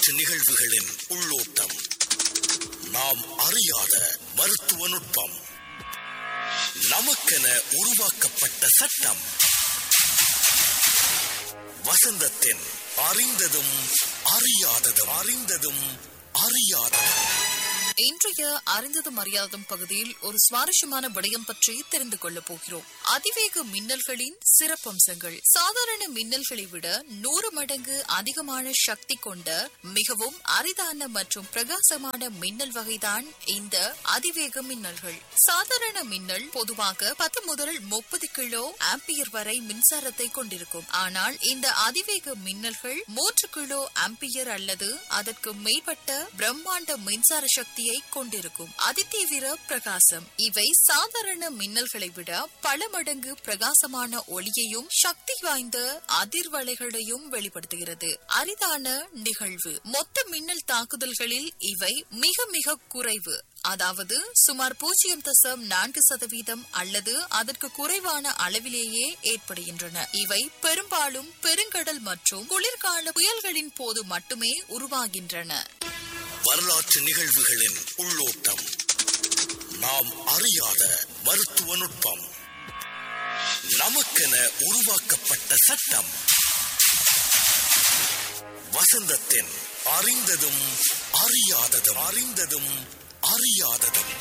வரலாற்று நிகழ்வுகளின் உள்ளோட்டம் நாம் அறியாத மருத்துவ நுட்பம் நமக்கென உருவாக்கப்பட்ட சட்டம் வசந்தத்தின் அறிந்ததும் அறியாததும் அறிந்ததும் அறியாததும் இன்றைய அறிந்ததும் அறியாததும் பகுதியில் ஒரு சுவாரஸ்யமான விடயம் பற்றி தெரிந்து கொள்ளப் போகிறோம் அதிவேக மின்னல்களின் சிறப்பம்சங்கள் சாதாரண மின்னல்களை விட நூறு மடங்கு அதிகமான சக்தி கொண்ட மிகவும் அரிதான மற்றும் பிரகாசமான மின்னல் வகைதான் இந்த அதிவேக மின்னல்கள் சாதாரண மின்னல் பொதுவாக பத்து முதல் முப்பது கிலோ ஆம்பியர் வரை மின்சாரத்தை கொண்டிருக்கும் ஆனால் இந்த அதிவேக மின்னல்கள் மூன்று கிலோ ஆம்பியர் அல்லது அதற்கு மேற்பட்ட பிரம்மாண்ட மின்சார சக்தியை கொண்டிருக்கும் அதிதீவிர பிரகாசம் இவை சாதாரண மின்னல்களை விட பல மடங்கு பிரகாசமான ஒளியையும் சக்தி வாய்ந்த அதிர்வலைகளையும் வெளிப்படுத்துகிறது அரிதான நிகழ்வு மொத்த மின்னல் தாக்குதல்களில் இவை மிக மிக குறைவு அதாவது சுமார் பூஜ்ஜியம் தசம் நான்கு சதவீதம் அல்லது அதற்கு குறைவான அளவிலேயே ஏற்படுகின்றன இவை பெரும்பாலும் பெருங்கடல் மற்றும் குளிர்கால புயல்களின் போது மட்டுமே உருவாகின்றன வரலாற்று நிகழ்வுகளின் உள்ளோட்டம் நாம் அறியாத மருத்துவ நுட்பம் நமக்கென உருவாக்கப்பட்ட சட்டம் வசந்தத்தின் அறிந்ததும் அறியாததும் அறிந்ததும் அறியாததும்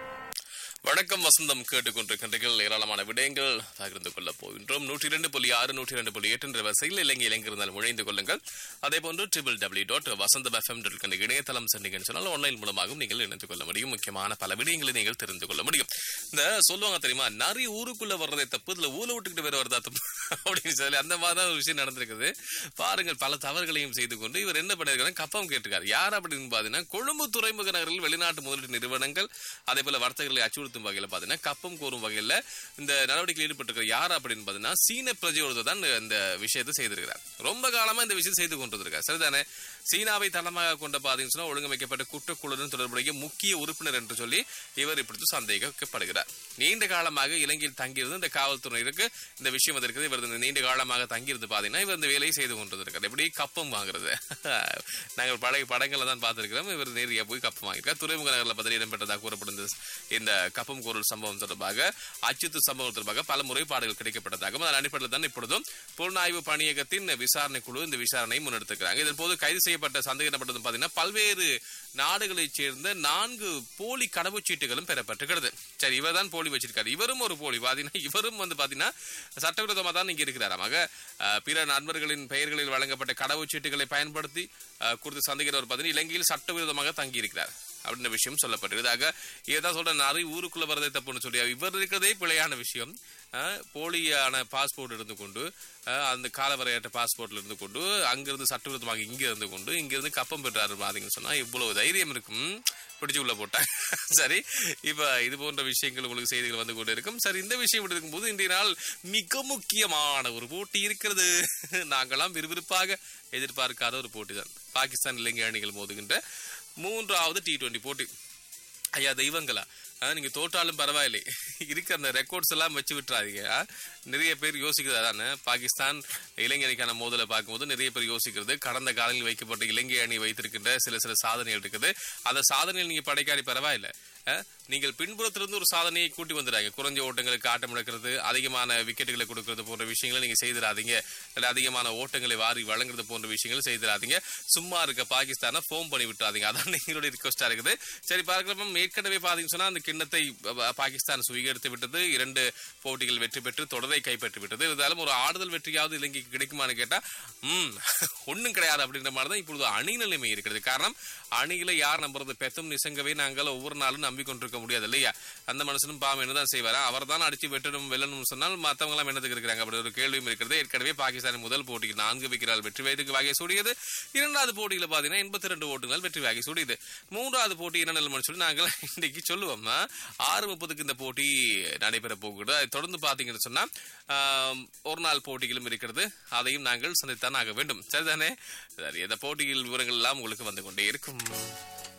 வணக்கம் வசந்தம் கேட்டுக்கொண்டிருக்கின்றீர்கள் ஏராளமான விடயங்கள் பகிர்ந்து கொள்ளப் போகின்றோம் நூற்றி இரண்டு புள்ளி ஆறு நூற்றி இரண்டு புள்ளி எட்டு என்ற வரிசையில் இலங்கை இளைஞர்கள் நுழைந்து கொள்ளுங்கள் அதே போன்று triple W dot Vasantha FM dot இணையதளம் சென்றீங்கன்னு சொன்னால் ஆன்லைன் மூலமாகவும் நீங்கள் இணைந்து கொள்ள முடியும் முக்கியமான பல விடயங்களை நீங்கள் தெரிந்து கொள்ள முடியும் இந்த சொல்லுவாங்க தெரியுமா நரி ஊருக்குள்ள வர்றதை தப்பு இதுல ஊரை விட்டுக்கிட்டு வேற வருதா தப்பு அப்படின்னு சொல்லி அந்த மாதிரி தான் ஒரு விஷயம் நடந்திருக்குது பாருங்கள் பல தவறுகளையும் செய்து கொண்டு இவர் என்ன பண்ணிருக்காரு கப்பம் கேட்டிருக்காரு யார் அப்படின்னு பாத்தீங்கன்னா கொழும்பு துறைமுக நகரில் வெளிநாட்டு முதலீட்டு நிறுவனங்கள் அதே போல வர்த்தகர்களை அச்சுறுத்தும் வகையில் பாத்தீங்கன்னா கப்பம் கோரும் வகையில் இந்த நடவடிக்கையில் ஈடுபட்டிருக்கிற யார் அப்படின்னு பாத்தீங்கன்னா சீன பிரஜை ஒருத்தர் தான் இந்த விஷயத்தை செய்திருக்கிறார் ரொம்ப காலமா இந்த விஷயம் செய்து கொண்டிருக்கார் சரிதானே சீனாவை தளமாக கொண்ட பாத்தீங்கன்னா சொன்னா ஒழுங்கமைக்கப்பட்ட குற்றக்குழுடன் தொடர்புடைய முக்கிய உறுப்பினர் என்று சொல்லி இவர் இப்படி சந்தேகிக்கப்படுகிறார் நீண்ட காலமாக இலங்கையில் தங்கியிருந்து இந்த காவல்துறையினருக்கு இந்த விஷயம் வந்திருக்குது இவர் இந்த நீண்ட காலமாக தங்கியிருந்து பாத்தீங்கன்னா இவர் இந்த வேலையை செய்து கொண்டிருக்கார் எப்படி கப்பம் வாங்குறது நாங்கள் பழைய படங்களை தான் பார்த்திருக்கிறோம் இவர் நேரியா போய் கப்பம் வாங்கியிருக்கார் துறைமுக நகரில் பதவி இடம்பெற்றதாக கூறப்படுது இந்த கப்பம் கோரல் சம்பவம் தொடர்பாக அச்சுத்து சம்பவம் தொடர்பாக பல முறைப்பாடுகள் கிடைக்கப்பட்டதாகவும் அதன் அடிப்படையில் தான் இப்பொழுதும் புலனாய்வு பணியகத்தின் விசாரணை குழு இந்த விசாரணையை முன்னெடுத்திருக்கிறாங்க இதன் போது கைது செய்யப்பட்ட சந்தேகப்பட்டது பாத்தீங்கன்னா பல்வேறு நாடுகளைச் சேர்ந்த நான்கு போலி கடவுச்சீட்டுகளும் பெறப்பட்டிருக்கிறது சரி இவர் தான் போலி வச்சிருக்காரு இவரும் ஒரு போலி பாத்தீங்கன்னா இவரும் வந்து பாத்தீங்கன்னா சட்டவிரோதமா தான் இங்க இருக்கிறாராமாக அஹ், பிற நண்பர்களின் பெயர்களில் வழங்கப்பட்ட கடவுச்சீட்டுகளை பயன்படுத்தி அஹ், குறித்து சந்தேகிறவர் பாத்தீங்கன்னா இலங்கையில் சட்டவிரோதமாக தங்கி இருக்கிறார் அப்படின்ற விஷயம் சொல்லப்பட்டிருக்குதாக இதான் சொல்ற நிறைய ஊருக்குள்ள வரதே தப்புன்னு சொல்லி இவர் இருக்கிறதே பிழையான விஷயம் அஹ், போலியான பாஸ்போர்ட் இருந்து கொண்டு அஹ், அந்த காலவரையற்ற பாஸ்போர்ட்ல இருந்து கொண்டு அங்கிருந்து சட்டவிரோதமாக இங்க இருந்து கொண்டு இங்கிருந்து கப்பம் பெற்றாரு பாத்தீங்கன்னு சொன்னா இவ்வளவு தைரியம் இருக்கும் பிடிச்சு உள்ள போட்டாங்க சரி இப்ப இது போன்ற விஷயங்கள் உங்களுக்கு செய்திகள் வந்து கொண்டு இருக்கும் சரி இந்த விஷயம் இப்படி இருக்கும்போது இன்றைய நாள் மிக முக்கியமான ஒரு போட்டி இருக்கிறது நாங்களாம் விறுவிறுப்பாக எதிர்பார்க்காத ஒரு போட்டி தான் பாகிஸ்தான் இலங்கை அணிகள் மோதுகின்ற மூன்றாவது டி டுவெண்டி போட்டி ஐயா தெய்வங்களா ஆ, நீங்க தோற்றாலும் பரவாயில்லை இருக்க அந்த ரெக்கார்ட்ஸ் எல்லாம் வச்சு விட்டுறாதீங்க ஆ? நிறைய பேர் யோசிக்கிறது தானே பாகிஸ்தான் இலங்கை அணிக்கான மோதலை பார்க்கும்போது நிறைய பேர் யோசிக்கிறது கடந்த காலங்களில் வைக்கப்பட்ட இலங்கை அணி வைத்திருக்கின்ற சில சில சாதனைகள் இருக்குது அந்த சாதனையில் நீங்க படைக்காடி பரவாயில்லை ஆ? நீங்கள் பின்புறத்திலிருந்து ஒரு சாதனையை கூட்டி வந்துடுறாங்க குறைஞ்ச ஓட்டங்களுக்கு ஆட்டம் இழக்கிறது அதிகமான விக்கெட்டுகளை கொடுக்கறது போன்ற விஷயங்களை நீங்க செய்திடாதீங்க இல்ல அதிகமான ஓட்டங்களை வாரி வழங்குறது போன்ற விஷயங்களை செய்திடாதீங்க சும்மா இருக்க பாகிஸ்தானை ஃபோன் பண்ணி விட்டுறாதீங்க அதான் எங்களுடைய ரிக்வஸ்டா இருக்குது சரி பார்க்கலாம் ஏற்கனவே பாத்தீங்கன்னு சொன்னா அந்த கிண்ணத்தை ப- ப- பாகிஸ்தான் சுவீகரித்து விட்டது இரண்டு போட்டிகள் வெற்றி பெற்று தொடரை கைப்பற்றி விட்டது இருந்தாலும் ஒரு ஆறுதல் வெற்றியாவது இலங்கைக்கு கிடைக்குமான்னு கேட்டா ம் ஒண்ணும் கிடையாது அப்படின்ற மாதிரி தான் இப்பொழுது அணி நிலைமை இருக்கிறது காரணம் அணியில யார் நம்புறது பெத்தும் நிசங்கவே நாங்கள் ஒவ்வொரு நாளும் நம்பிக்கொண்டிருக்க முடியாது இல்லையா அந்த மனுஷனும் பாவம் என்னதான் செய்வாரா அவர் தான் அடிச்சு வெட்டணும் வெல்லணும் சொன்னால் மத்தவங்க எல்லாம் என்னதுக்கு இருக்கிறாங்க அப்படி ஒரு கேள்வியும் இருக்கிறது ஏற்கனவே பாகிஸ்தான் முதல் போட்டிக்கு நான்கு விக்கெட்டால் வெற்றி வயதுக்கு வகை சூடியது இரண்டாவது போட்டியில பாத்தீங்கன்னா எண்பத்தி ரெண்டு ஓட்டுகள் வெற்றி வகை சூடியது மூன்றாவது போட்டி என்ன நிலைமைன்னு சொல்லி நாங்கள் இன்னைக்கு சொல்லுவோம் ஆ? ஆறு முப்பதுக்கு இந்த போட்டி நடைபெற போகிறது அதை தொடர்ந்து பாத்தீங்கன்னு சொன்னா ஆம், ஒரு நாள் போட்டிகளும் இருக்கிறது அதையும் நாங்கள் சந்தித்தான் ஆக வேண்டும் சரிதானே சரி இந்த போட்டியில் விவரங்கள் எல்லாம் உங்களுக்கு வந்து கொண்டே இருக்கும்